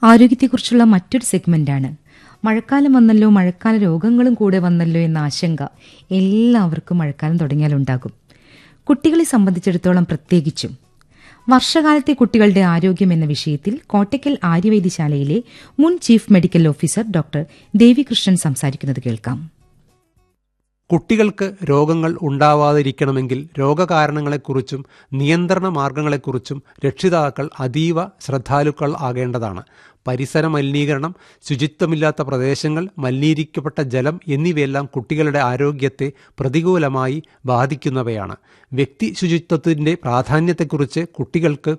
ആരോഗ്യത്തെക്കുറിച്ചുള്ള മറ്റൊരു സെഗ്മെന്റാണ് മഴക്കാലം വന്നല്ലോ മഴക്കാല രോഗങ്ങളും കൂടെ വന്നല്ലോ എന്ന ആശങ്ക എല്ലാവർക്കും മഴക്കാലം തുടങ്ങിയാലുണ്ടാകും കുട്ടികളെ സംബന്ധിച്ചിടത്തോളം പ്രത്യേകിച്ചും വർഷകാലത്തെ കുട്ടികളുടെ ആരോഗ്യം എന്ന വിഷയത്തിൽ കോട്ടയ്ക്കൽ ആര്യവൈദ്യശാലയിലെ മുൻ chief medical officer doctor Devikrishnan സംസാരിക്കുന്നത് കേൾക്കാം കുട്ടികൾക്ക് രോഗങ്ങൾ ഉണ്ടാവാതിരിക്കണമെങ്കിൽ രോഗകാരണങ്ങളെക്കുറിച്ചും നിയന്ത്രണ മാർഗങ്ങളെക്കുറിച്ചും രക്ഷിതാക്കൾ അതീവ ശ്രദ്ധാലുക്കൾ ആകേണ്ടതാണ് പരിസര മലിനീകരണം ശുചിത്വമില്ലാത്ത പ്രദേശങ്ങൾ മലിനീകരിക്കപ്പെട്ട ജലം എന്നിവയെല്ലാം കുട്ടികളുടെ ആരോഗ്യത്തെ പ്രതികൂലമായി ബാധിക്കുന്നവയാണ് വ്യക്തി ശുചിത്വത്തിന്റെ പ്രാധാന്യത്തെക്കുറിച്ച് കുട്ടികൾക്ക്